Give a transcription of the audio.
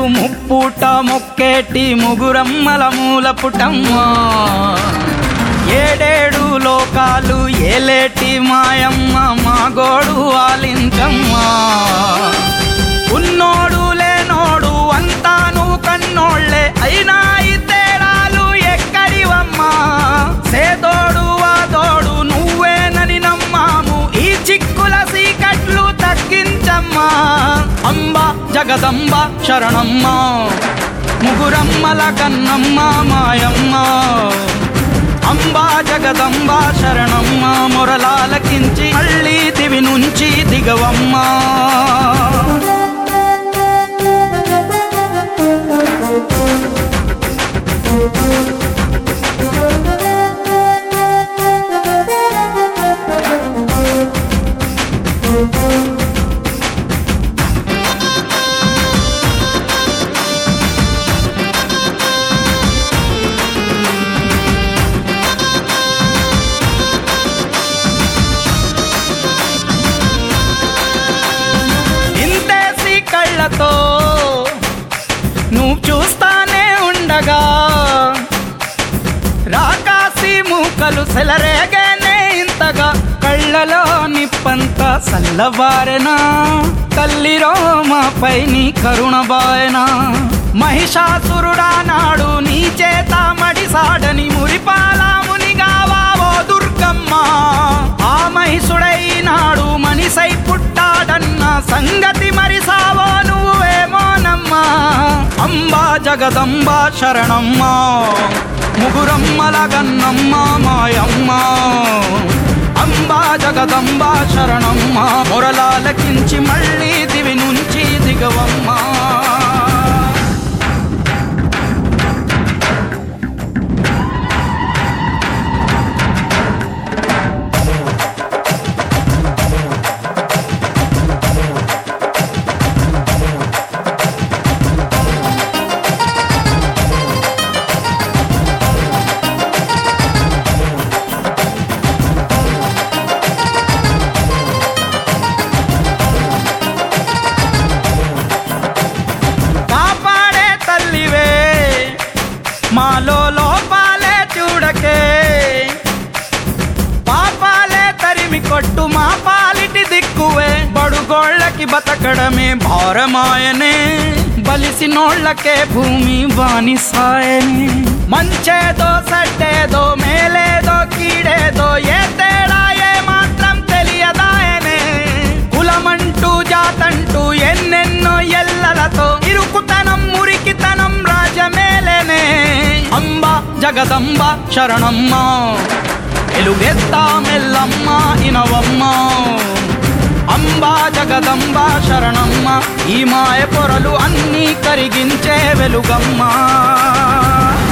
ముప్పూట మొక్కేటి ముగురమ్మల మూల పుటమ్మా ఏడేడు లోకాలు ఏలేటి మాయమ్మ మా గోడు ఆలించమ్మా ఉన్నోడు లేనోడు అంతా నువ్వు కన్నోళ్ళే అయినా ఈ తేడాలు ఎక్కడివమ్మా సేదోడు వాదోడు నువ్వేనని నమ్మాము ఈ చిక్కుల సీకట్లు తగ్గించమ్మా అంబ జగదంబ శరణమ్మ ముగురమ్మల కన్నమ్మ మాయమ్మ అంబా జగదంబ శరణమ్మ మొరలాలకించి మళ్ళీ దివి నుంచి దిగవమ్మా ఇంతేసి కళ్ళతో నువ్వు చూస్తానే ఉండగా రాకాసి మూకలు సెలరేగానే ఇంతగా కళ్ళలో నిప్పంత సల్లవారెనా తల్లి రోమాపై నీ కరుణ బాయనా మహిషాసురుడా నాడు నీ చేత మడిసాడని మురిపాల మునిగావో దుర్గమ్మ ఆ మహిషుడైనాడు మనిసై పుట్టాడన్న సంగతి మరిసావో నువ్వేమోనమ్మా అంబా జగదంబ శరణమ్మ ముగురమ్మల గన్నమ్మ మాయమ్మ అంబా జగదంబ శరణమ్మ మొరలాలకించి మళ్ళీ దివి నుంచి దిగవమ్మా కాపాడే తల్లివే మాలో లోపాలే చూడకే పాపాలే తరిమి కొట్టు మా పాలిటి దిక్కువే బడుగోళ్ళకి బతకడమే భారమాయనే బలిసినోళ్ళకే భూమి బానిసాయనే మంచేదో సడ్డేదో మేలేదో కీడేదో ఏ తేడా ఏ మాత్రం తెలియదాయనే కులమంటూ జాతంటూ ఎన్నెన్నో ఎల్లలతో ఇరుకుతనం మురికితనం రాజమేలనే అంబ జగదంబ శరణమ్మ ఎలుగెత్తా మెల్లమ్మ ఇనవమ్మ అంబా జగదంబ శరణమ్మ ఈ మాయ పొరలు అన్నీ కరిగించే వెలుగమ్మ